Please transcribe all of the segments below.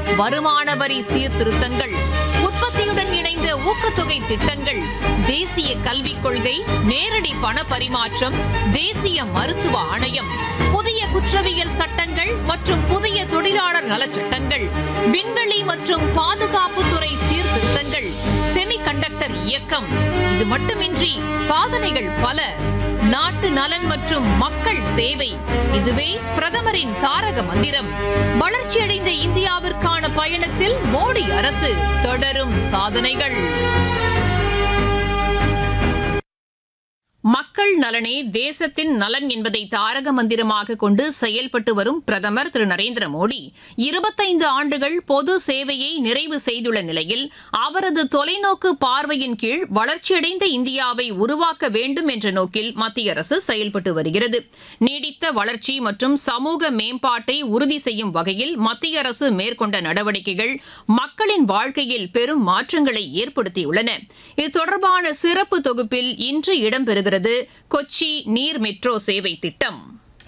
வருமான வரி சீர்திருத்தங்கள் உற்பத்தியுடன் இணைந்த ஊக்கத்தொகை திட்டங்கள் தேசிய கல்விக் கொள்கை நேரடி பண பரிமாற்றம் தேசிய மருத்துவ ஆணையம் புதிய குற்றவியல் சட்டங்கள் மற்றும் புதிய தொழிலாளர் நலச் சட்டங்கள் விண்வெளி மற்றும் பாதுகாப்புத்துறை சீர்திருத்தங்கள் செமிகண்டக்டர் இயக்கம் இது மட்டுமின்றி சாதனைகள் பல நாட்டு நலன் மற்றும் மக்கள் சேவை இதுவே பிரதமரின் தாரக மந்திரம் வளர்ச்சியடைந்த இந்தியாவிற்கான பயணத்தில் மோடி அரசு தொடரும் சாதனைகள் மக்கள் நலனே தேசத்தின் நலன் என்பதை தாரக மந்திரமாக கொண்டு செயல்பட்டு வரும் பிரதமர் திரு நரேந்திர மோடி இருபத்தைந்து ஆண்டுகள் பொது சேவையை நிறைவு செய்துள்ள நிலையில் அவரது தொலைநோக்கு பார்வையின் கீழ் வளர்ச்சியடைந்த இந்தியாவை உருவாக்க வேண்டும் என்ற நோக்கில் மத்திய அரசு செயல்பட்டு வருகிறது நீடித்த வளர்ச்சி மற்றும் சமூக மேம்பாட்டை உறுதி செய்யும் வகையில் மத்திய அரசு மேற்கொண்ட நடவடிக்கைகள் மக்களின் வாழ்க்கையில் பெரும் மாற்றங்களை ஏற்படுத்தியுள்ளன இது தொடர்பான சிறப்பு தொகுப்பில் இன்று இடம்பெறுகிறது கொச்சி நீர் மெட்ரோ சேவை திட்டம்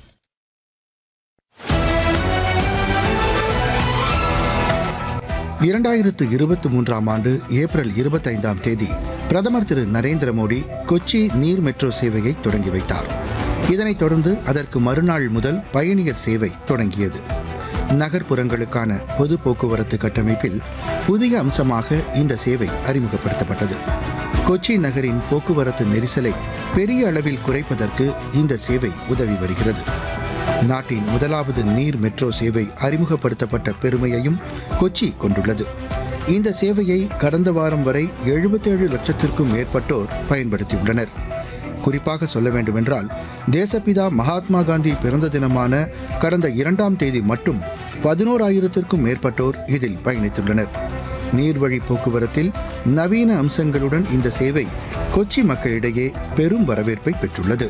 இரண்டாயிரத்து இருபத்தி மூன்றாம் ஆண்டு ஏப்ரல் இருபத்தைந்தாம் தேதி பிரதமர் திரு நரேந்திர மோடி கொச்சி நீர் மெட்ரோ சேவையை தொடங்கி வைத்தார் இதனைத் தொடர்ந்து அதற்கு மறுநாள் முதல் பயணியர் சேவை தொடங்கியது நகர்ப்புறங்களுக்கான பொது போக்குவரத்து கட்டமைப்பில் புதிய அம்சமாக இந்த சேவை அறிமுகப்படுத்தப்பட்டது கொச்சி நகரின் போக்குவரத்து நெரிசலை பெரிய அளவில் குறைப்பதற்கு இந்த சேவை உதவி வருகிறது நாட்டின் முதலாவது நீர் மெட்ரோ சேவை அறிமுகப்படுத்தப்பட்ட பெருமையையும் கொச்சி கொண்டுள்ளது இந்த சேவையை கடந்த வாரம் வரை 77 லட்சத்திற்கும் மேற்பட்டோர் பயன்படுத்தியுள்ளனர் குறிப்பாக சொல்ல வேண்டுமென்றால் தேசப்பிதா மகாத்மா காந்தி பிறந்த தினமான கடந்த இரண்டாம் தேதி மட்டும் பதினோராயிரத்திற்கும் மேற்பட்டோர் இதில் பயணித்துள்ளனர் நீர்வழி போக்குவரத்தில் நவீன அம்சங்களுடன் இந்த சேவை கொச்சி மக்களிடையே பெரும் வரவேற்பை பெற்றுள்ளது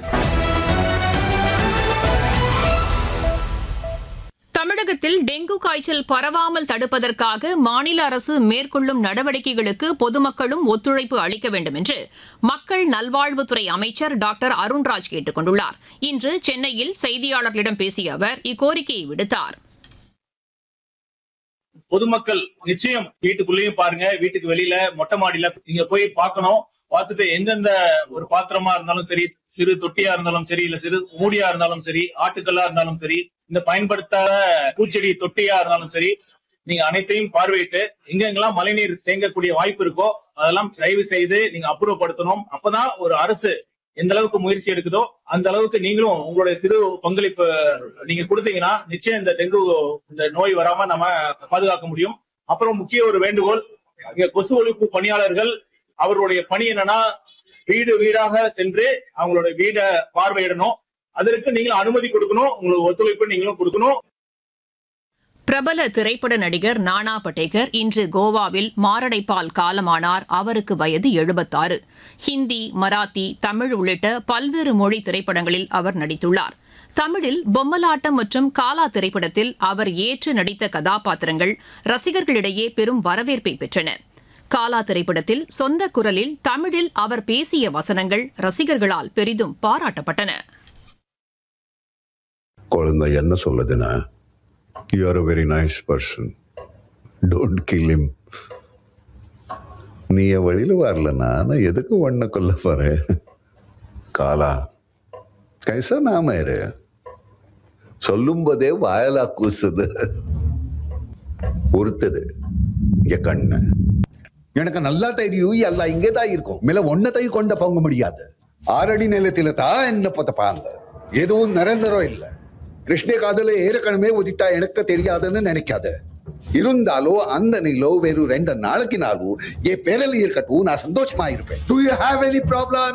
தமிழகத்தில் டெங்கு காய்ச்சல் பரவாமல் தடுப்பதற்காக மாநில அரசு மேற்கொள்ளும் நடவடிக்கைகளுக்கு பொதுமக்களும் ஒத்துழைப்பு அளிக்க வேண்டும் என்று மக்கள் நல்வாழ்வுத்துறை அமைச்சர் டாக்டர் அருண்ராஜ் கேட்டுக் கொண்டுள்ளார் இன்று சென்னையில் செய்தியாளர்களிடம் பேசிய அவர் இக்கோரிக்கையை விடுத்தார் பொதுமக்கள் நிச்சயம் வீட்டுக்குள்ளேயும் பாருங்க வீட்டுக்கு வெளியில மொட்டை மாடியில நீங்க போய் பார்க்கணும் பார்த்துட்டு எந்தெந்த ஒரு பாத்திரமா இருந்தாலும் சரி சிறு தொட்டியா இருந்தாலும் சரி இல்ல சிறு மூடியா இருந்தாலும் சரி ஆட்டுக்கல்லா இருந்தாலும் சரி இந்த பயன்படுத்தாத பூச்செடி தொட்டியா இருந்தாலும் சரி நீங்க அனைத்தையும் பார்வையிட்டு எங்கெங்கெல்லாம் மழைநீர் தேங்கக்கூடிய வாய்ப்பு இருக்கோ அதெல்லாம் தயவு செய்து நீங்க அப்புறப்படுத்தணும் அப்பதான் ஒரு அரசு எந்த அளவுக்கு முயற்சி எடுக்குதோ அந்த அளவுக்கு நீங்களும் உங்களுடைய சிறு பங்களிப்பு நீங்க கொடுத்தீங்கன்னா நிச்சயம் இந்த டெங்கு இந்த நோய் வராம நம்ம பாதுகாக்க முடியும் அப்புறம் முக்கிய ஒரு வேண்டுகோள் இங்க கொசு ஒழிப்பு பணியாளர்கள் அவர்களுடைய பணி என்னன்னா வீடு வீடாக சென்று அவங்களோட வீடை பார்வையிடணும் அதற்கு நீங்களும் அனுமதி கொடுக்கணும் உங்களுக்கு ஒத்துழைப்பு நீங்களும் கொடுக்கணும் பிரபல திரைப்பட நடிகர் நானா படேகர் இன்று கோவாவில் மாரடைப்பால் காலமானார் அவருக்கு வயது எழுபத்தாறு ஹிந்தி மராத்தி தமிழ் உள்ளிட்ட பல்வேறு மொழி திரைப்படங்களில் அவர் நடித்துள்ளார் தமிழில் பொம்மலாட்டம் மற்றும் காலா திரைப்படத்தில் அவர் ஏற்று நடித்த கதாபாத்திரங்கள் ரசிகர்களிடையே பெரும் வரவேற்பை பெற்றன காலா திரைப்படத்தில் சொந்த குரலில் தமிழில் அவர் பேசிய வசனங்கள் ரசிகர்களால் பெரிதும் பாராட்டப்பட்டன குழந்தை என்ன சொல்லுதுன்னா you are a very nice person don't kill him நீ என் வழியில் வரலன்னா நான் எதுக்கு ஒன்ன கொல்ல போறேன் காலா கைசா நாம இரு சொல்லும் போதே வாயலா கூசுது உறுத்துது என் கண்ணு எனக்கு நல்லா தெரியும் எல்லாம் இங்கே தான் இருக்கும் மேல ஒன்னத்தையும் கொண்ட போக முடியாது ஆறடி நிலத்தில தான் என்ன புதப்பாங்க எதுவும் நிரந்தரம் இல்லை கிருஷ்ண காதல ஏற்கனவே உதிட்டா எனக்கு தெரியாதுன்னு நினைக்காத இருந்தாலும் அந்த நிலோ வெறும் ரெண்டு நாளைக்கு நாளும் என் பேரில் இருக்கட்டும் நான் சந்தோஷமா இருப்பேன் do you have any problem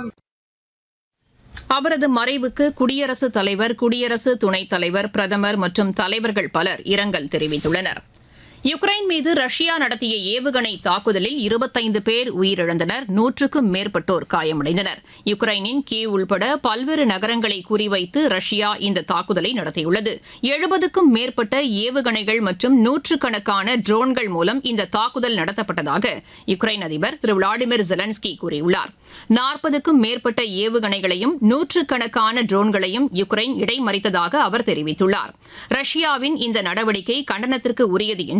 அவரது மறைவுக்கு குடியரசுத் தலைவர் குடியரசு துணைத் தலைவர் பிரதமர் மற்றும் தலைவர்கள் பலர் இரங்கல் தெரிவித்துள்ளனர் யுக்ரைன் மீது ரஷ்யா நடத்திய ஏவுகணை தாக்குதலில் இருபத்தைந்து பேர் உயிரிழந்தனர் நூற்றுக்கும் மேற்பட்டோர் காயமடைந்தனர் யுக்ரைனின் கீவ் உள்பட பல்வேறு நகரங்களை குறிவைத்து ரஷ்யா இந்த தாக்குதலை நடத்தியுள்ளது எழுபதுக்கும் மேற்பட்ட ஏவுகணைகள் மற்றும் நூற்றுக்கணக்கான ட்ரோன்கள் மூலம் இந்த தாக்குதல் நடத்தப்பட்டதாக யுக்ரைன் அதிபர் திரு விளாடிமிர் ஜெலன்ஸ்கி கூறியுள்ளார் நாற்பதுக்கும் மேற்பட்ட ஏவுகணைகளையும் நூற்றுக்கணக்கான ட்ரோன்களையும் யுக்ரைன் இடைமறித்ததாக அவர் தெரிவித்துள்ளார் ரஷ்யாவின் இந்த நடவடிக்கை கண்டனத்திற்கு உரியது என்று